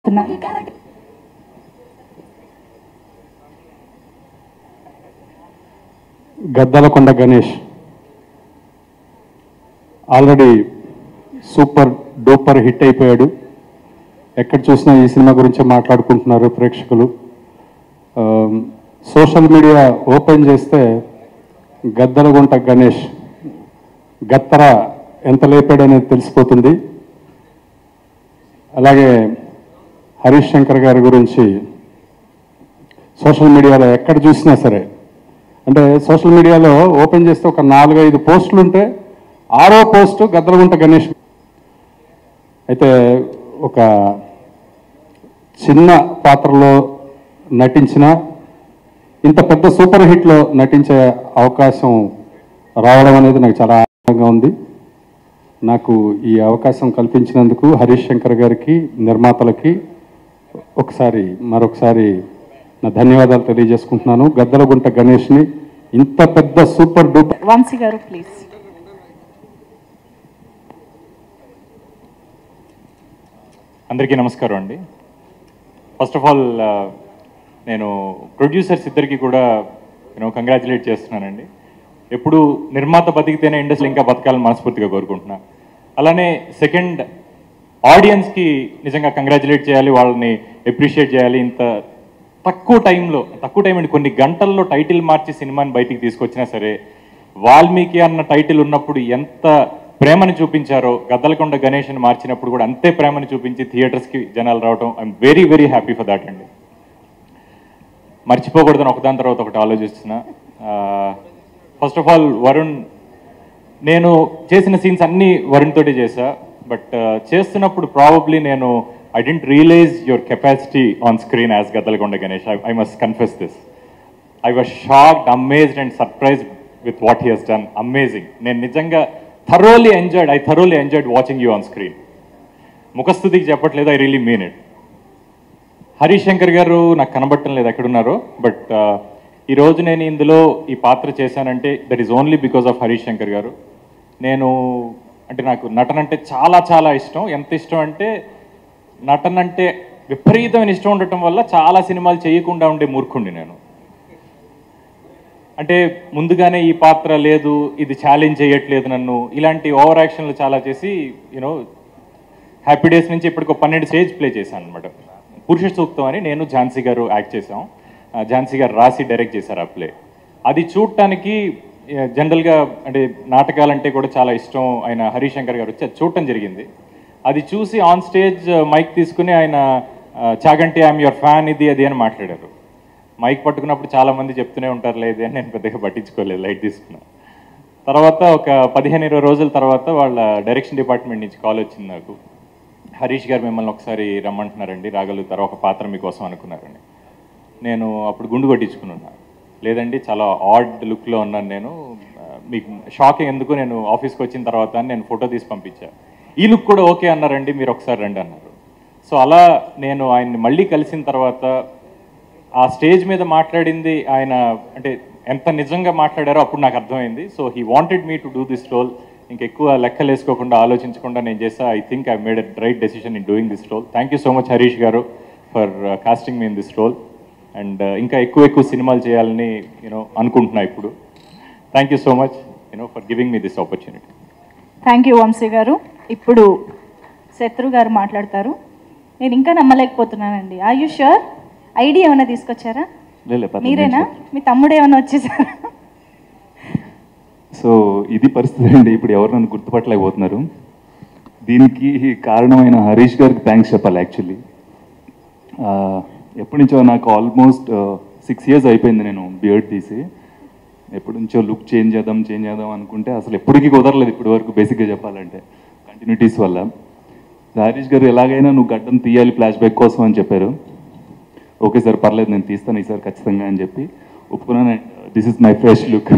Gaddalakonda Ganesh already super duper hit అయిపోయాడు ఎక్కడ చూసినా ఈ సినిమా గురించే మాట్లాడుకుంటున్నారు ప్రేక్షకులు ఆ, సోషల్ మీడియా ఓపెన్ చేస్తే గద్దలగుంట గణేష్ గత్తర ఎంత లేపాడనేది తెలిసిపోతుంది అలాగే హరీష్ శంకర్ గారి గురించి సోషల్ మీడియాలో ఎక్కడ చూసినా సరే అంటే సోషల్ మీడియాలో ఓపెన్ చేస్తే ఒక నాలుగైదు పోస్టులు ఉంటే ఆరో పోస్టు గద్దలగుంట గణేష్ అయితే ఒక చిన్న పాత్రలో నటించిన ఇంత పెద్ద సూపర్ హిట్లో నటించే అవకాశం రావడం అనేది నాకు చాలా ఆనందంగా ఉంది నాకు ఈ అవకాశం కల్పించినందుకు హరీష్ శంకర్ గారికి నిర్మాతలకి ఒకసారి మరొకసారి నా ధన్యవాదాలు తెలియజేసుకుంటున్నాను గద్దలగుంట గణేష్ని ఇంత పెద్ద సూపర్ డూపర్ వంశీ గారు ప్లీజ్ అందరికీ నమస్కారం అండి ఫస్ట్ ఆఫ్ ఆల్ నేను ప్రొడ్యూసర్స్ ఇద్దరికి కూడా నేను కంగ్రాచులేట్ చేస్తున్నానండి ఎప్పుడు నిర్మాత బతికితేనే ఇండస్ట్రీ ఇంకా బతకాలని మనస్ఫూర్తిగా కోరుకుంటున్నా అలానే సెకండ్ ఆడియన్స్కి నిజంగా కంగ్రాచులేట్ చేయాలి వాళ్ళని అప్రిషియేట్ చేయాలి ఇంత తక్కువ టైంలో తక్కువ టైం అండి కొన్ని గంటల్లో టైటిల్ మార్చి సినిమాని బయటికి తీసుకొచ్చినా సరే వాల్మీకి అన్న టైటిల్ ఉన్నప్పుడు ఎంత ప్రేమని చూపించారో గద్దలకొండ గణేష్ని మార్చినప్పుడు కూడా అంతే ప్రేమని చూపించి థియేటర్స్కి జనాలు రావడం I'm very very happy for that అండి మర్చిపోకూడదని ఒకదాని తర్వాత ఒకటి ఆలోచిస్తున్నా ఫస్ట్ ఆఫ్ ఆల్ వరుణ్ నేను చేసిన సీన్స్ అన్నీ వరుణ్ తోటి చేశా బట్ చేస్తున్నప్పుడు ప్రాబబ్లీ నేను I didn't realise your capacity on screen as Gaddalakonda Ganesh I must confess this I was shocked amazed and surprise with what he he's done amazing నేను నిజంగా thoroughly enjoyed I thoroughly enjoyed watching you on screen ముఖస్థుతికి చెప్పట్లేదు I really mean it Harish Shankar garu నాకు కనబడటం లేదు ఎక్కడున్నారో but ఈ రోజు నేను ఇందులో ఈ పాత్ర చేశానంటే that is only because of Harish Shankar garu నేను అంటే నాకు నటన అంటే చాలా చాలా ఇష్టం ఎంత ఇష్టం అంటే నటన అంటే విపరీతమైన ఇష్టం ఉండటం వల్ల చాలా సినిమాలు చేయకుండా ఉండే మూర్ఖుండి నేను అంటే ముందుగానే ఈ పాత్ర లేదు ఇది ఛాలెంజ్ చేయట్లేదు నన్ను ఇలాంటి ఓవర్ యాక్షన్లు చాలా చేసి యూనో హ్యాపీ డేస్ నుంచి ఇప్పటికి ఒక పన్నెండు స్టేజ్ ప్లే చేశాను అనమాట పురుష సూక్తం అని నేను ఝాన్సీ గారు యాక్ట్ చేసాం ఆ, ఝాన్సీ గారు రాసి డైరెక్ట్ చేశారు ఆ ప్లే అది చూడటానికి ఆ, జనరల్గా అంటే నాటకాలంటే కూడా చాలా ఇష్టం ఆయన హరిశంకర్ గారు వచ్చి అది చూడటం జరిగింది అది చూసి ఆన్ స్టేజ్ మైక్ తీసుకుని ఆయన ఆ, చాగంటి ఐఎమ్ యువర్ ఫ్యాన్ ఇది అది అని మాట్లాడారు మైక్ పట్టుకున్నప్పుడు చాలా మంది చెప్తూనే ఉంటారు లేదు అని నేను పెద్దగా పట్టించుకోలేదు లైట్ తీసుకున్నా తర్వాత ఒక పదిహేను ఇరవై రోజుల తర్వాత వాళ్ళ డైరెక్షన్ డిపార్ట్మెంట్ నుంచి కాల్ వచ్చింది నాకు హరీష్ గారు మిమ్మల్ని ఒకసారి రమ్మంటున్నారండి రాగలుగుతారా ఒక పాత్ర మీకోసం అనుకున్నారండి నేను అప్పుడు గుండు కొట్టించుకుని ఉన్నా లేదండి చాలా ఆడ్ లుక్లో ఉన్నాను నేను ఆ, మీకు షాకింగ్ ఎందుకు నేను ఆఫీస్కి వచ్చిన తర్వాత అని నేను ఫోటో తీసి పంపించా ఈ లుక్ కూడా ఓకే అన్నారండి మీరు ఒకసారి రండి అన్నారు సో అలా నేను ఆయన్ని మళ్ళీ కలిసిన తర్వాత ఆ స్టేజ్ మీద మాట్లాడింది ఆయన అంటే ఎంత నిజంగా మాట్లాడారో అప్పుడు నాకు అర్థమైంది so he wanted me to do this role ఇంకెక్కువ లెక్కలు వేసుకోకుండా ఆలోచించకుండా నేను చేసా I think I made a right decision in doing this role thank you so much Harish garu for casting me in this role and ఇంకా ఎక్కువ ఎక్కువ సినిమాలు చేయాలని యూనో అనుకుంటున్నా ఇప్పుడు thank you so much you know for giving me this opportunity thank you Vamsi garu ఇప్పుడు శత్రు గారు మాట్లాడతారు నేను ఇంకా నమ్మలేకపోతున్నానండి ఆర్ యూ షూర్ ఐడి ఏమైనా తీసుకొచ్చారా మీరేనా మీ తమ్ముడు ఏమైనా వచ్చేసారా సో ఇది పరిస్థితి అండి ఇప్పుడు ఎవరు నన్ను గుర్తుపట్టలేకపోతున్నారు దీనికి కారణమైన హరీష్ గారికి థ్యాంక్స్ చెప్పాలి యాక్చువల్లీ ఎప్పటి నుంచో నాకు ఆల్మోస్ట్ సిక్స్ ఇయర్స్ అయిపోయింది నేను బియర్డ్ తీసి ఎప్పటి నుంచో లుక్ చేంజ్ చేద్దాం చేంజ్ చేద్దాం అనుకుంటే అసలు ఎప్పటికీ కుదరలేదు ఇప్పటి వరకు బేసిక్గా చెప్పాలంటే కంటిన్యూటీస్ వల్ల హరీష్ గారు ఎలాగైనా నువ్వు గడ్డం తీయాలి ఫ్లాష్ బ్యాక్ కోసం అని చెప్పారు ఓకే సార్ పర్లేదు నేను తీస్తాను ఈసారి ఖచ్చితంగా అని చెప్పి ఒప్పుకున్నాను this is my fresh look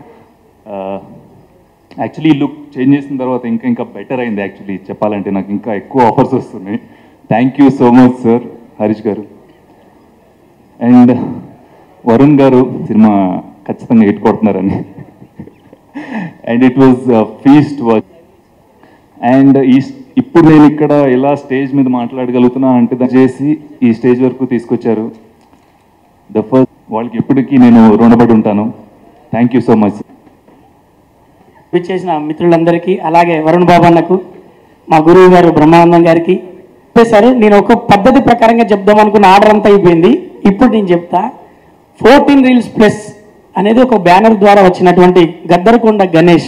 actually look change చేసిన తర్వాత ఇంకా ఇంకా బెటర్ అయింది యాక్చువల్లీ చెప్పాలంటే నాకు ఇంకా ఎక్కువ ఆఫర్స్ వస్తున్నాయి thank you so much sir Harish garu and Varun garu సినిమా ఖచ్చితంగా హిట్ కొడుతున్నారని and it was feast watch and ఈ ఇప్పుడు నేను ఇక్కడ ఇలా స్టేజ్ మీద మాట్లాడగలుగుతున్నా అంటే దయచేసి ఈ స్టేజ్ వరకు తీసుకొచ్చారు ద ఫస్ట్ వాళ్ళకి ఎప్పటికీ నేను రుణపడి ఉంటాను థ్యాంక్ యూ సో మచ్ చేసిన మిత్రులందరికీ అలాగే వరుణ్ బాబు అన్నకు మా గురువు గారు బ్రహ్మానందం గారికి చెప్పేశారు నేను ఒక పద్ధతి ప్రకారంగా చెప్దాం అనుకున్న ఆర్డర్ అంతా అయిపోయింది ఇప్పుడు నేను చెప్తా ఫోర్టీన్ రీల్స్ ప్లస్ అనేది ఒక బ్యానర్ ద్వారా వచ్చినటువంటి గద్దరకొండ గణేష్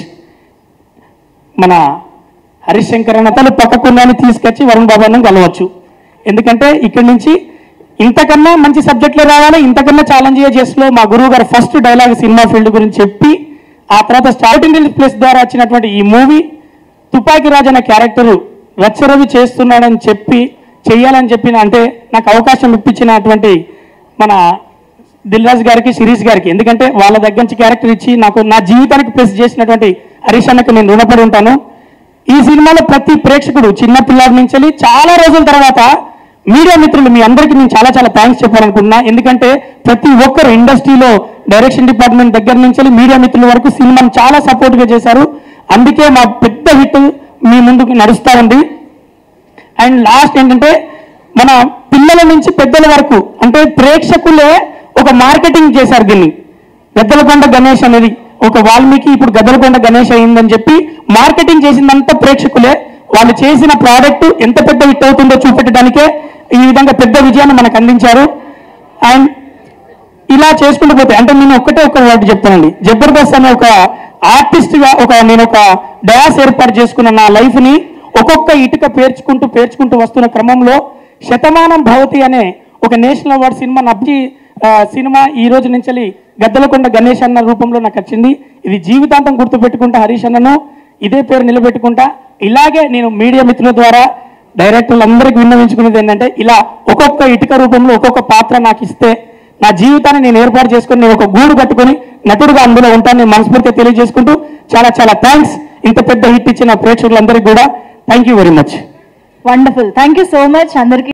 మన హరిశంకర్ అన్న తను పక్కకుండాని తీసుకొచ్చి వరుణ్ బాబు అన్న కలవచ్చు ఎందుకంటే ఇక్కడి నుంచి ఇంతకన్నా మంచి సబ్జెక్టులు రావాలి ఇంతకన్నా ఛాలెంజ్ చేసిన మా గురువు గారు ఫస్ట్ డైలాగ్ సినిమా ఫీల్డ్ గురించి చెప్పి ఆ తర్వాత స్టార్టింగ్ ప్లేస్ ద్వారా వచ్చినటువంటి ఈ మూవీ తుపాకి రాజు అనే క్యారెక్టర్ రచ్చరవి చేస్తున్నాడని చెప్పి చెయ్యాలని చెప్పిన అంటే నాకు అవకాశం ఇప్పించినటువంటి మన దిల్రాజ్ గారికి శిరీష్ గారికి ఎందుకంటే వాళ్ళ దగ్గర నుంచి క్యారెక్టర్ ఇచ్చి నాకు నా జీవితానికి ప్రెస్ చేసినటువంటి హరీష్ అన్నకు నేను రుణపడి ఉంటాను ఈ సినిమాలో ప్రతి ప్రేక్షకుడు చిన్న పిల్లాడి నుంచి వెళ్ళి చాలా రోజుల తర్వాత మీడియా మిత్రులు మీ అందరికీ నేను చాలా చాలా థ్యాంక్స్ చెప్పాలనుకుంటున్నా ఎందుకంటే ప్రతి ఒక్కరు ఇండస్ట్రీలో డైరెక్షన్ డిపార్ట్మెంట్ దగ్గర నుంచి వెళ్ళి మీడియా మిత్రుల వరకు సినిమాను చాలా సపోర్ట్గా చేశారు అందుకే మా పెద్ద హిట్ మీ ముందుకు నడుస్తూ ఉంది అండ్ లాస్ట్ ఏంటంటే మన పిల్లల నుంచి పెద్దల వరకు అంటే ప్రేక్షకులే ఒక మార్కెటింగ్ చేశారు దీన్ని గద్దలకొండ గణేష్ అనేది ఒక వాల్మీకి ఇప్పుడు గద్దలకొండ గణేష్ అయిందని చెప్పి మార్కెటింగ్ చేసిందంతా ప్రేక్షకులే వాళ్ళు చేసిన ప్రోడక్ట్ ఎంత పెద్ద హిట్ అవుతుందో చూపెట్టడానికే ఈ విధంగా పెద్ద విజయాన్ని మనకు అందించారు అండ్ ఇలా చేసుకుంటూ పోతే అంటే నేను ఒక్కటే ఒక వర్డ్ చెప్తానండి జబర్దస్త్ అనే ఒక ఆర్టిస్ట్ గా ఒక నేను ఒక డయాస్ ఏర్పాటు చేసుకున్న నా లైఫ్ ని ఒక్కొక్క ఇటుక పేర్చుకుంటూ పేర్చుకుంటూ వస్తున్న క్రమంలో శతమానం భవతి అనే ఒక నేషనల్ అవార్డ్ సినిమా నచ్చి ఆ, సినిమా ఈ రోజు నుంచి గద్దలకొండ గణేష్ అన్న రూపంలో నాకు వచ్చింది ఇది జీవితాంతం గుర్తుపెట్టుకుంటా హరీష్ అన్నను ఇదే పేరు నిలబెట్టుకుంటా ఇలాగే నేను మీడియా మిత్రుల ద్వారా డైరెక్టర్లందరికీ విన్నవించుకునేది ఏంటంటే ఇలా ఒక్కొక్క ఇటుక రూపంలో ఒక్కొక్క పాత్ర నాకు ఇస్తే నా జీవితాన్ని నేను ఏర్పాటు చేసుకుని నేను ఒక గూడు కట్టుకొని నటుడుగా అందులో ఉంటాను నేను మనస్ఫూర్తిగా తెలియజేసుకుంటూ చాలా చాలా థ్యాంక్స్ ఇంత పెద్ద హిట్ ఇచ్చిన ప్రేక్షకులందరికీ కూడా thank you very much wonderful thank you so much అందరికీ